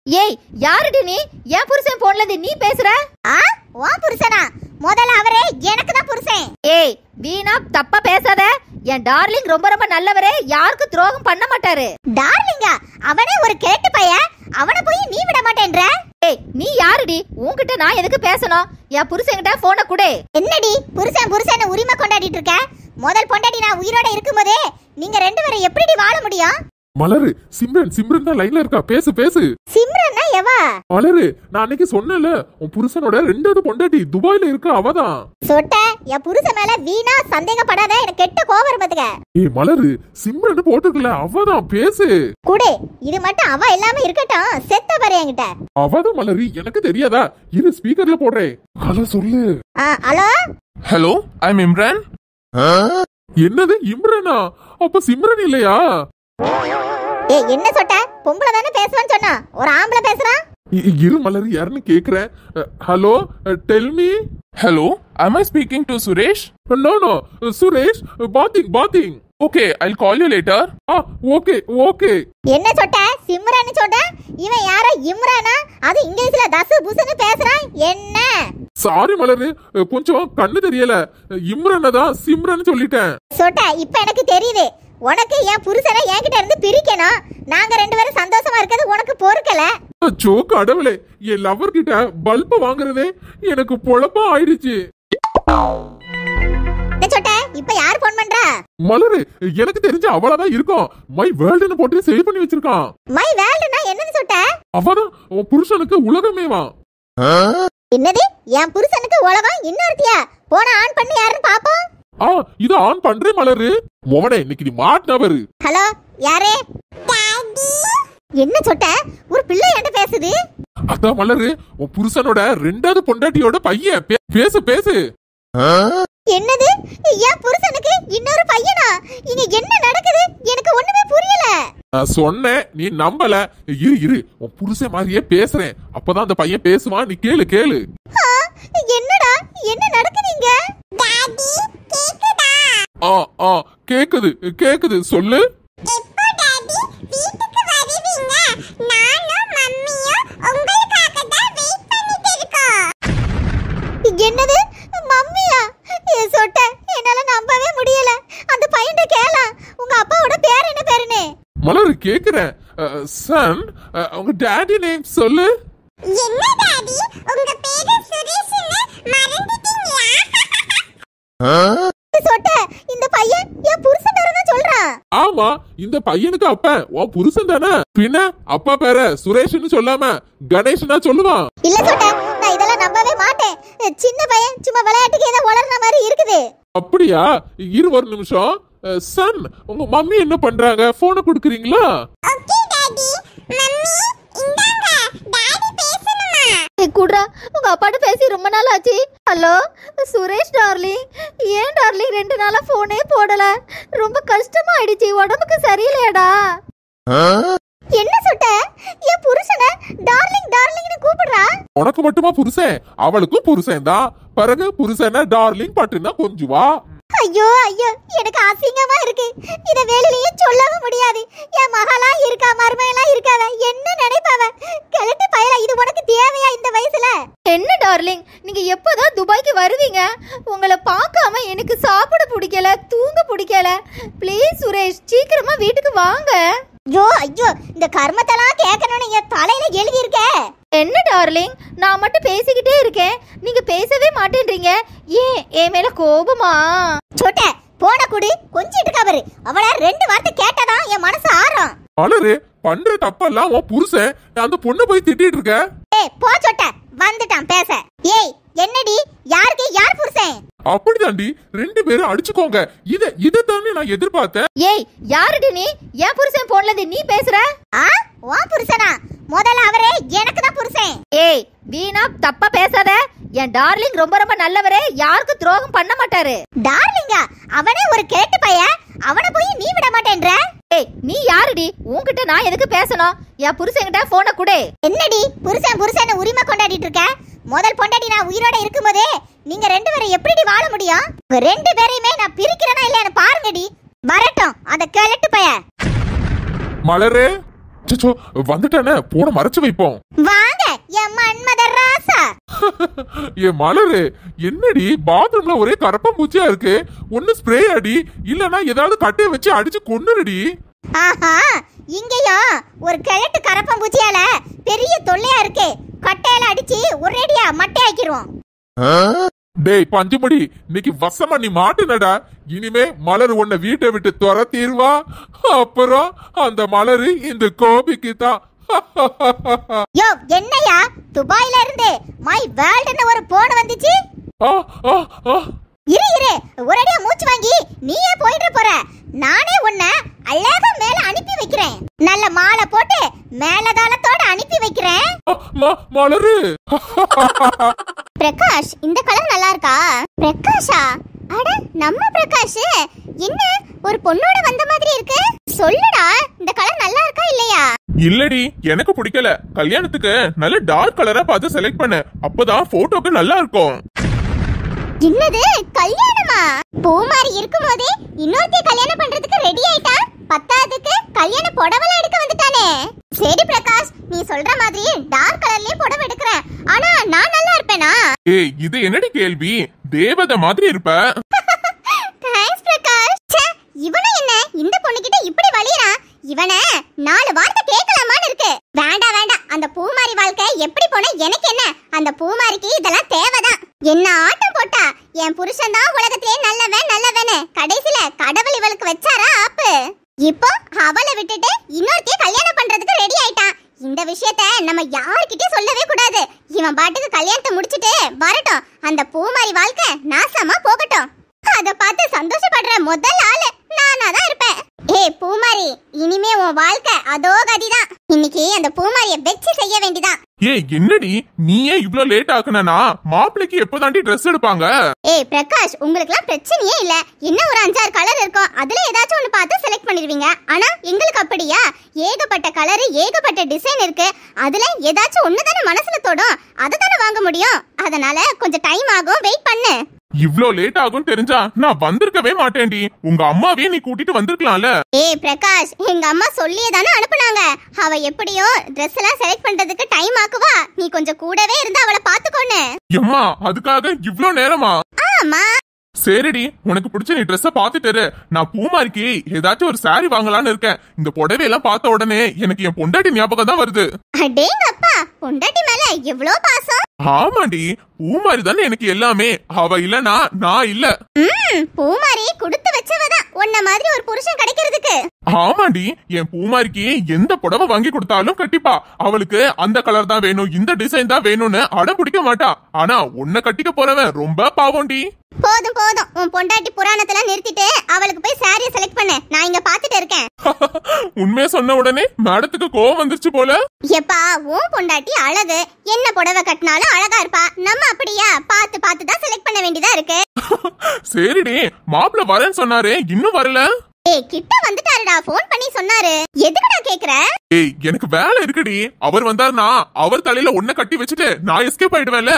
ஏய் யாருடி நீ என் புருஷன் போன்ல இருந்து நீ பேசுற ஆ உன் புருஷனா முதல்ல அவரே எனக்கு தான் புருஷன் ஏய் வீணா தப்பா பேசாத என் டார்லிங் ரொம்ப ரொம்ப நல்லவரே யாருக்கும் துரோகம் பண்ண மாட்டாரு டார்லிங்கா அவனே ஒரு கேட்டு பையன் அவனை போய் நீ விட மாட்டேன்ற ஏய் நீ யாருடி உன்கிட்ட நான் எதுக்கு பேசணும் என் புருஷன்கிட்ட போனை கொடு என்னடி புருஷன் புருஷன் உரிமை கொண்டாடிட்டு இருக்க முதல் பொண்டாட்டி நான் உயிரோட இருக்கும்போதே நீங்க ரெண்டு பேரும் எப்படி வாழ முடியும் மலரு சிம்ரன் சிம்ரன் தான் லைன்ல இருக்கா பேசு பேசு சிம்ரன்னா எவா மலரு நான் அன்னைக்கு சொன்னேன்ல உன் புருஷனோட ரெண்டாவது பொண்டாட்டி துபாயில இருக்கா அவதான் சொட்ட என் புருஷன் மேல வீணா சந்தேகப்படாத எனக்கு கெட்ட கோவம் வரும் பாத்துக்க ஏய் மலரு சிம்ரன் போட்டுக்கல அவதான் பேசு குடு இது மட்டும் அவ இல்லாம இருக்கட்டும் செத்த பாரு என்கிட்ட அவதான் மலரு எனக்கு தெரியாதா இரு ஸ்பீக்கர்ல போடுறேன் ஹலோ சொல்லு ஆ, ஹலோ Hello, I'm Imran. என்னது இம்ரனா அப்ப சிம்ரன் இல்லையா ஏ என்ன சொட்ட பொம்பளை தானே பேசுவான்னு சொன்னா ஒரு ஆம்பளை பேசுறான் இ- இ- இரு மலரு யாருன்னு கேக்குறேன் hello tell me Hello, am I speaking to Suresh? No no Suresh bathing bathing Okay, I'll call you later. ஆ ஓகே ஓகே என்ன சொட்ட சிம்ரன்னு சொட்ட இவன் யாரோ இம்ரானா அது இங்கிலீஷ்ல தசு புசுன்னு பேசுறான் என்ன சாரி மலரு கொஞ்சம் கண்ணு தெரியல இம்ரனை தான் சிம்ரன் சொல்லிட்டேன் சொட்ட இப்ப எனக்கு தெரியுது உனக்கு என் புருஷனை என்கிட்ட இருந்து பிரிக்கணும் நாங்க ரெண்டு பேரும் சந்தோஷமா இருக்கிறது உனக்கு பொறுக்கல அச்சோ கடவுளே என் லவர் கிட்ட பல்ப் வாங்குறதே எனக்கு பொழப்பா ஆயிடுச்சு என்ன சொட்ட இப்ப யார் போன் பண்றா மலரு எனக்கு தெரிஞ்ச அவளதான் இருக்கும் மை வேர்ல்டுன்னு போட்டு சேவ் பண்ணி வச்சிருக்கான் மை வேல்டுனா என்னன்னு சொட்ட அவதான் உன் புருஷனுக்கு உலகமேவா என்னது என் புருஷனுக்கு உலகம் இன்னொருத்தியா போன ஆன் பண்ணி யாருன்னு பாப்போம் ஆ இத ஆன் பண்றேன் மலரு மோவனே இன்னைக்கு நீ மாட்டினவரு ஹலோ யாரே என்ன சொட்ட ஒரு பிள்ளை என்கிட்ட பேசுது அதான் மலரு உன் புருஷனோட ரெண்டாவது பொண்டாட்டியோட பையன் பே- பேசு பேசு என்னது என் புருஷனுக்கு இன்னொரு பையனா இங்க என்ன நடக்குது எனக்கு ஒண்ணுமே புரியல நான் சொன்னேன் நீ நம்பல இரு இரு உன் புருஷன் மாதிரியே பேசுறேன் அப்பதான் அந்த பையன் பேசுவான் நீ கேளு கேளு ஆ, என்னடா என்ன நடக்குதுங்க டாடி கேக்குதா ஆ ஆ கேக்குது கேக்குது சொல்லு எப்போ டாடி வீட்டுக்கு வருவீங்க நானும் மம்மியும் உங்களுக்காக தான் வெயிட் பண்ணிட்டு இருக்கோம் என்னது மம்மியா ஏ சொட்ட என்னால நம்பவே முடியல அந்த பையன்ட கேளா உங்க அப்பாவோட பேர் என்ன பேருன்னு மலரு கேக்குறேன் சன் உங்க டாடி நேம் சொல்லு என்ன டாடி உங்க பேரு சுரேஷ்னு மறந்துட்டீங்களா சொட்ட இந்த பையன் என் புருஷன் தான் சொல்றான் ஆமா இந்த பையனுக்கு அப்ப உன் புருஷன் தானே பின்ன அப்பா பேர சுரேஷ்னு சொல்லாம கணேஷ்னா சொல்லுவான் இல்ல சொட்ட நான் இதெல்லாம் நம்பவே மாட்டேன் சின்ன பையன் சும்மா விளையாட்டுக்கு ஏதோ வளர்ன மாதிரி இருக்குது அப்படியா இரு ஒரு நிமிஷம் சன் உங்க மம்மி என்ன பண்றாங்க போனை கொடுக்குறீங்களா ஓகே டாடி மம்மி இந்தாங்க டாடி பேசணுமா ஏய், குட்ரா உங்க அப்பாட்ட பேசி ரொம்ப நாள் ஆச்சு ஹலோ சுரேஷ் டார்லிங் ஏன் டார்லிங் ரெண்டு நாளா போனே போடல ரொம்ப கஷ்டமா ஆயிடுச்சு உடம்புக்கு சரியில்லையாடா என்ன சொட்ட என் புருஷனை டார்லிங் டார்லிங்னு கூப்பிடுறா உனக்கு மட்டுமா புருஷன் அவளுக்கும் புருஷன் தான் பிறகு புருஷன டார்லிங் பட்டுனா கொஞ்சுவா ஐயோ ஐயோ எனக்கு அசிங்கமா இருக்கு இத வெளியிலயே சொல்லவும் முடியாது என் மகளா இருக்கா மருமையெல்லாம் இருக்காவ என்ன நினைப்பாவ கிழட்டு பயல இது உனக்கு தேவையா இந்த வயசுல என்ன டார்லிங் நீங்க எப்போதான் துபாய்க்கு வருவீங்க உங்களை பார்க்காம எனக்கு சாப்பிட பிடிக்கல தூங்க பிடிக்கல ப்ளீஸ் சுரேஷ் சீக்கிரமா வீட்டுக்கு வாங்க ஐயோ ஐயோ இந்த கர்மத்தெல்லாம் கேட்கணும்னு என் தலையில எழுதி இருக்க என்ன டார்லிங் நான் மட்டும் பேசிக்கிட்டே இருக்கேன் நீங்க பேசவே மாட்டேன்றீங்க ஏன் என் மேல கோபமா சொட்ட போன குடி கொஞ்சிட்டு கவரு அவள ரெண்டு வார்த்தை கேட்டாதான் என் மனசு ஆறும் மலரு பண்ற தப்பெல்லாம் உன் புருஷன் அந்த பொண்ணை போய் திட்டிட்டு இருக்க ஏய் போ சொட்ட வந்துட்டான் பேச ஏய் என்னடி யாருக்கு யார் புருஷன் அப்படிதாண்டி ரெண்டு பேரும் அடிச்சுக்கோங்க இத இத தானே நான் எதிர்பார்த்தேன் ஏய் யாருடி நீ என் புருஷன் போன்ல இருந்து நீ பேசுற ஆ உன் புருஷனா முதல்ல அவரே எனக்கு தான் புருஷன் ஏய் வீணா தப்பா பேசாத என் டார்லிங் ரொம்ப ரொம்ப நல்லவரே யாருக்கும் துரோகம் பண்ண மாட்டாரு டார்லிங்கா அவனே ஒரு கேட்டு பையன் அவனை போய் நீ விட மாட்டேன்ற ஏய் நீ யாருடி உன்கிட்ட நான் எதுக்கு பேசணும் என் புருஷன்கிட்ட போனை கொடு என்னடி புருஷன் புருஷன் உரிமை கொண்டாடிட்டு இருக்க முதல் பொண்டாட்டி நான் உயிரோட இருக்கும்போதே நீங்க ரெண்டு பேரும் எப்படி வாழ முடியும் உங்க ரெண்டு பேரையுமே நான் பிரிக்கிறேனா இல்லையான்னு பாருங்கடி வரட்டும் அந்த கிழட்டு பையன் மலரு சச்சோ வந்துட்டானே போன மறைச்சு வைப்போம் வாங்க என் மன்மத ராசா ஏ மலரு என்னடி பாத்ரூம்ல ஒரே கரப்பம்பூச்சியா இருக்கு ஒண்ணு ஸ்ப்ரே அடி இல்லனா ஏதாவது கட்டைய வச்சு அடிச்சு கொன்னுருடி ஆஹா இங்கேயும் ஒரு கிழட்டு கரப்பம்பூச்சியால பெரிய தொல்லையா இருக்கு கட்டையில அடிச்சு ஒரேடியா மட்டையாக்கிருவோம் டேய் பஞ்சுமடி இன்னைக்கு வசமா நீ மாட்டுனடா இனிமே மலர் உன்னை வீட்டை விட்டு துரத்திடுவா அப்புறம் அந்த மலரு இந்த கோபிக்கு தான் யோ என்னையா துபாயில இருந்து மை வேர்ல்டுன்னு ஒரு போன் வந்துச்சு ஆ, ஆ, ஆ. இரு இரு ஒரேடியா மூச்சு வாங்கி நீயே போயிட்டு போற நானே உன்னை அழகா மேல அனுப்பி வைக்கிறேன் நல்ல மாலை போட்டு மேலதாளத்தோட அனுப்பி வைக்கிறேன் ம- ம- மலரு பிரகாஷ் இந்த கலர் நல்லா இருக்கா பிரகாஷா அட நம்ம பிரகாஷ் என்ன ஒரு பொண்ணோட வந்த மாதிரி இருக்கு சொல்லுடா இந்த கலர் நல்லா இருக்கா இல்லையா இல்லடி எனக்கு பிடிக்கல கல்யாணத்துக்கு நல்ல டார்க் கலரா பார்த்து செலக்ட் பண்ணு அப்பதான் போட்டோக்கு நல்லா இருக்கும் என்னது கல்யாணமா பூமாரி இருக்கும்போதே இன்னொருத்தி கல்யாணம் பண்றதுக்கு ரெடி ஆயிட்டா பத்தாவதுக்கு கல்யாண புடவெல்லாம் எடுக்க வந்துட்டானே சரி பிரகாஷ் நீ சொல்ற மாதிரி டார்க் கலர்லயே புடவை எடுக்கிறேன் ஆனா நான் நல்லா இருப்பேனா ஏய் இது என்னடி கேள்வி தேவதை மாதிரி இருப்ப தேங்க்ஸ் பிரகாஷ் ச்சே இவனும் என்ன இந்த பொண்ணுகிட்ட இப்படி வலியறா இவனை நாலு வார்த்தை கேட்கலாமான்னு இருக்கு வேண்டாம் வேண்டாம் அந்த பூமாரி வாழ்க்கை எப்படி போனா எனக்கு என்ன அந்த பூமாரிக்கு இதெல்லாம் தேவைதான் என்ன ஆட்டம் போட்டா என் புருஷன் தான் உலகத்திலே நல்லவன் நல்லவன்னு கடைசில கடவுள் இவளுக்கு வச்சாரா ஆப்பு இப்போ அவளை விட்டுட்டு இன்னொருத்தைய கல்யாணம் பண்றதுக்கு ரெடி ஆயிட்டான் இந்த விஷயத்த நம்ம யார்கிட்டயும் சொல்லவே கூடாது இவன் பாட்டுக்கு கல்யாணத்தை முடிச்சிட்டு வரட்டும் அந்த பூமாரி வாழ்க்கை நாசமா போகட்டும் அத பார்த்து சந்தோஷப்படுற முதல் ஆளு நானா தான் இருப்பேன் ஏய் பூமாரி இனிமே உன் வாழ்க்கை அதோ கதிதான் இன்னைக்கு அந்த பூமாரிய வெச்சு செய்ய வேண்டிதான் ஏய் என்னடி நீயே இவ்ளோ லேட் ஆக்குனா மாப்பிளைக்கு எப்போதாண்டி ட்ரெஸ் எடுப்பாங்க ஏய் பிரகாஷ் உங்களுக்குலாம் பிரச்சனையே இல்ல இன்னும் ஒரு அஞ்சாறு கலர் இருக்கும் அதுல ஏதாச்சும் ஒன்னு பார்த்து செலக்ட் பண்ணிடுவீங்க ஆனா எங்களுக்கு அப்படியா ஏகப்பட்ட கலர் ஏகப்பட்ட டிசைன் இருக்கு அதுல ஏதாச்சும் ஒண்ணு தானே மனசுல தொடும் அதை தானே வாங்க முடியும் அதனால கொஞ்சம் டைம் ஆகும் வெயிட் பண்ணு இவ்ளோ லேட் ஆகும் தெரிஞ்சா நான் வந்திருக்கவே மாட்டேன்டி உங்க அம்மாவே நீ கூட்டிட்டு வந்திருக்கலாம்ல ஏய் பிரகாஷ் எங்க அம்மா சொல்லியே தானே அனுப்புனாங்க அவ எப்படியோ ட்ரெஸ் எல்லாம் செலக்ட் பண்றதுக்கு டைம் ஆக்குவா நீ கொஞ்சம் கூடவே இருந்து அவளை பாத்துக்கோன்னு எம்மா அதுக்காக இவ்ளோ நேரமா ஆமா சரிடி உனக்கு பிடிச்ச நீ ட்ரெஸ்ஸ பாத்துட்டு இரு. நான் பூமாரிக்கு ஏதாச்சும் ஒரு saree வாங்கலாம்னு இருக்கேன் இந்த புடவையெல்லாம் பார்த்த உடனே எனக்கு என் பொண்டாட்டி ஞாபகம் தான் வருது அடேங்கப்பா பொண்டாட்டி மேல எவ்வளோ பாசம் ஆமாடி பூமாரி தானே எனக்கு எல்லாமே அவ இல்லனா நான் இல்ல ம் பூமாரி கொடுத்து வச்சவதான் உன்ன மாதிரி ஒரு புருஷன் கிடைக்கிறதுக்கு ஆமாடி என் பூமாரிக்கு எந்த புடவை வாங்கி கொடுத்தாலும் கட்டிப்பா அவளுக்கு அந்த கலர் தான் வேணும் இந்த டிசைன் தான் வேணும்னு அடம் பிடிக்க மாட்டா ஆனா உன்னை கட்டிக்க போறவன் ரொம்ப பாவம்டி போதும் போதும் உன் பொண்டாட்டி புராணத்துல நிறுத்திட்டு அவளுக்கு போய் சாரியை செலக்ட் பண்ணு நான் இங்க பாத்துட்டு இருக்கேன் உண்மையை சொன்ன உடனே மேடத்துக்கு கோவம் வந்துருச்சு போல எப்பா உன் பொண்டாட்டி அழகு என்ன புடவை கட்டினாலும் அழகா இருப்பா நம்ம அப்படியா பார்த்து பார்த்து தான் செலக்ட் பண்ண வேண்டியதா இருக்கு சரிடி மாப்பிள்ள வரேன்னு சொன்னாரு இன்னும் வரல ஏய் கிட்ட வந்துட்டாருடா ஃபோன் பண்ணி சொன்னாரு எதுக்குடா கேக்குற ஏய் எனக்கு வேலை இருக்குடி அவர் வந்தாருன்னா அவர் தலையில ஒன்ன கட்டி வச்சுட்டு நான் எஸ்கேப் ஆயிடுவேன்ல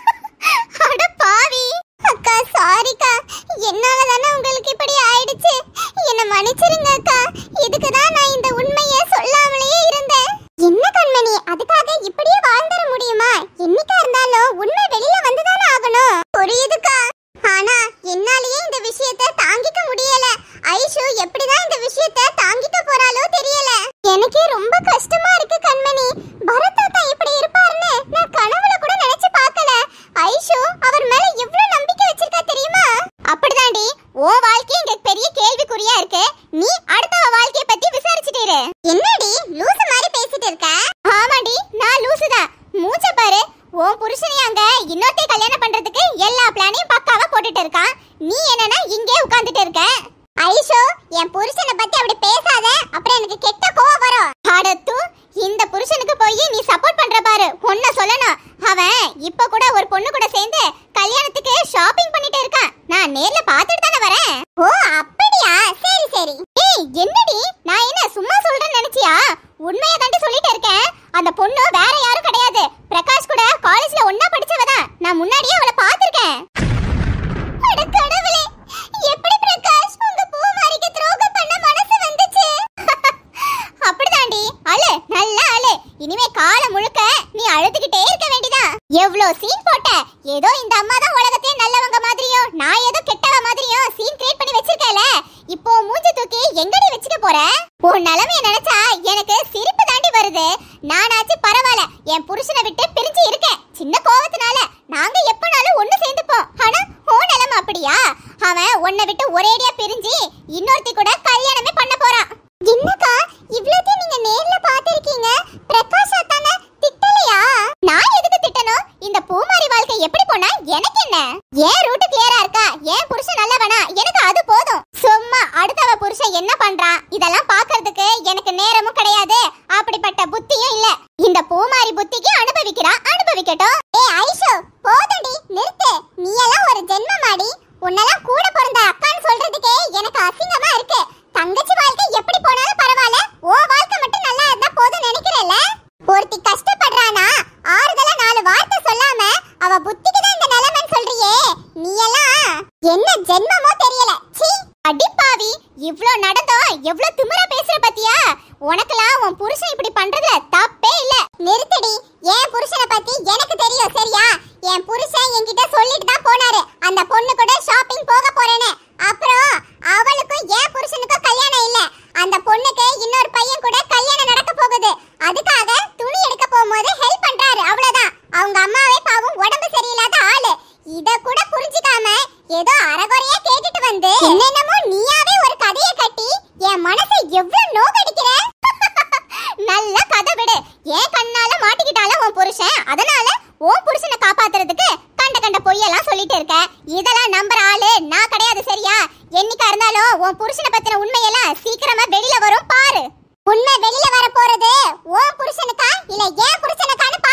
அட பாவி அக்கா சாரிக்கா என்னால தானே உங்களுக்கு இப்படி ஆயிடுச்சு என்ன மன்னிச்சிருங்க அக்கா இதுக்கு தான் நான் இந்த உண்மையை சொல்லாமலேயே இருந்தேன் என்ன கண்மணி அதுக்காக இப்படியே வாழ்ந்துட முடியுமா என்னைக்கா இருந்தாலும் உண்மை வெளியில வந்துதானே ஆகணும் புரியுதுக்கா ஆனா என்னாலயே இந்த விஷயத்தை தாங்கிக்க முடியல ஐஷு எப்படிதான் இந்த விஷயத்தை தாங்கிக்க போறாளோ தெரியல எனக்கே ரொம்ப கஷ்டமா இருக்கு கண்மணி பரத் தாத்தா இப்படி இருப்பாருன்னு நான் கனவுல கூட நினைச்சு பார்க்கல ஐஷு அவர் மேல எவ்வளவு நம்பிக்கை வச்சிருக்கா தெரியுமா அப்படிதாண்டி உன் வாழ்க்கை இங்க பெரிய கேள்விக்குறியா இருக்கு நீ அடுத்தவ வாழ்க்கைய பத்தி விசாரிச்சுட்டு இரு என்னடி லூசு மாதிரி பேசிட்டு இருக்க ஆமாடி நான் லூசு தான் மூச்ச பாரு உன் புருஷனை அங்க இன்னொருத்தைய கல்யாணம் பண்றதுக்கு எல்லா பிளானையும் பக்காவா போட்டுட்டு இருக்கான் நீ என்னன்னா இங்கே உட்கார்ந்துட்டு இருக்க ஐஷோ என் புருஷனை பத்தி அப்படி பேசாத அப்புறம் எனக்கு கெட்ட கோவம் வரும் அடத்து இந்த புருஷனுக்கு போய் நீ சப்போர்ட் பண்ற பாரு ஒன்ன சொல்லணும் அவன் இப்ப கூட ஒரு பொண்ணு கூட சேர்ந்து கல்யாணத்துக்கு ஷாப்பிங் பண்ணிட்டு இருக்கான் நான் நேர்ல பார்த்துட்டு தானே வரேன் ஓ அப்படியா சரி சரி ஏய் என்னடி நான் என்ன சும்மா சொல்றேன்னு நினைச்சியா உண்மையை தாண்டி சொல்லிட்டு இருக்கேன் அந்த பொண்ணு வேற யாரும் கிடையாது பிரகாஷ் கூட காலேஜ்ல ஒண்ணா படிச்சவதான் நான் முன்னாடியே அவளை பார்த்திருக்கேன் அட கடவுளே எப்படி பிரகாஷ் உங்க பூமாரிக்கு துரோகம் பண்ண மனசு வந்துச்சு அப்படிதாண்டி அழு அழுதுகிட்டே இருக்க வேண்டியதா எவ்ளோ சீன் போட்ட ஏதோ இந்த அம்மா தான் உலகத்தையே நல்லவங்க மாதிரியும் நான் ஏதோ கெட்டவ மாதிரியும் சீன் கிரியேட் பண்ணி வச்சிருக்கேல இப்போ மூஞ்சி தூக்கி எங்கடி வச்சுக்க போற உன் நிலைமைய நினைச்சா எனக்கு சிரிப்பு தாண்டி வருது நானாச்சு பரவாயில்ல என் புருஷனை விட்டு பிரிஞ்சு இருக்கேன் சின்ன கோவத்தினால நாங்க எப்பனாலும் ஒண்ணு சேர்ந்துப்போம் ஆனா ஓ நிலைமை அப்படியா அவன் உன்னை விட்டு ஒரேடியா பிரிஞ்சு இன்னொருத்தி கூட கல்யாணமே பண்ண போறான் என்னக்கா இவ்வளவு நீங்க நேர்ல பாத்திருக்கீங்க பிரகாஷா தானே திட்டலையா நான் எதுக்கு திட்டணும் இந்த பூமாரி வாழ்க்கை எப்படி போனா எனக்கு என்ன ஏன் ரூட் கிளியரா இருக்கா ஏன் புருஷன் நல்லவனா எனக்கு அது போதும் சும்மா அடுத்தவ புருஷன் என்ன பண்றான் இதெல்லாம் பாக்குறதுக்கு எனக்கு நேரமும் கிடையாது அப்படிப்பட்ட புத்தியும் இல்ல இந்த பூமாரி புத்திக்கு அனுபவிக்கிறா அனுபவிக்கட்டும் ஏ ஐஷு போதும்டி நிறுத்து நீ எல்லாம் ஒரு ஜென்மமாடி உன்னெல்லாம் கூட பிறந்த அக்கான்னு சொல்றதுக்கே எனக்கு அசிங்கமா இருக்கு தங்கச்சி வாழ்க்கை எப்படி போனாலும் பரவாயில்ல ஓ வாழ்க்கை மட்டும் நல்லா இருந்தா போதும் நினைக்கிறேல்ல ஒருத்தி கஷ்டப்படுறானா ஆறுதலா நாலு வார்த்தை சொல்லாம அவ புத்திக்கு தான் இந்த நிலைமைன்னு சொல்றியே நீ எல்லாம் என்ன ஜென்மமோ தெரியல சீ அடிப்பாவி இவ்ளோ நடந்தோம் எவ்ளோ திமிரா பேசுற பத்தியா உனக்கெல்லாம் உன் புருஷன் இப்படி பண்றதுல தப்பே இல்ல நிறுத்தடி என் புருஷனை பத்தி எனக்கு தெரியும் சரியா என் புருஷன் என்கிட்ட சொல்லிட்டு தான் போனாரு அந்த பொண்ணு கூட ஷாப்பிங் போக போறேன்னு அப்புறம் அவளுக்கும் என் புருஷனுக்கும் கல்யாணம் இல்ல அந்த பொண்ணுக்கு இன்னொரு பையன் கூட கல்யாணம் நடக்க போகுது அதுக்காக துணி எடுக்க போகும்போது ஹெல்ப் பண்றாரு அவ்வளவுதான் அவங்க அம்மாவே பாவம் உடம்பு சரியில்லாத ஆளு இத கூட புரிஞ்சுக்காம ஏதோ அறகுறையா கேட்டுட்டு வந்து என்னென்னமோ நீயாவே ஒரு கதையை கட்டி என் மனசை எவ்வளவு நோகடிக்கிற நல்ல கதை விடு ஏன் கண்ணால மாட்டிக்கிட்டால உன் புருஷன் அதனால உன் புருஷனை காப்பாத்துறதுக்கு கண்ட கண்ட பொய்யெல்லாம் சொல்லிட்டு இருக்க இதெல்லாம் நம்புற ஆளு நான் கிடையாது சரியா என்னைக்கா இருந்தாலும் உன் புருஷனை பத்தின உண்மையெல்லாம் சீக்கிரமா வெளியில வரும் பாரு உண்மை வெளியில வர போறது உன் புருஷனுக்கா இல்ல ஏன் புருஷனுக்கான்னு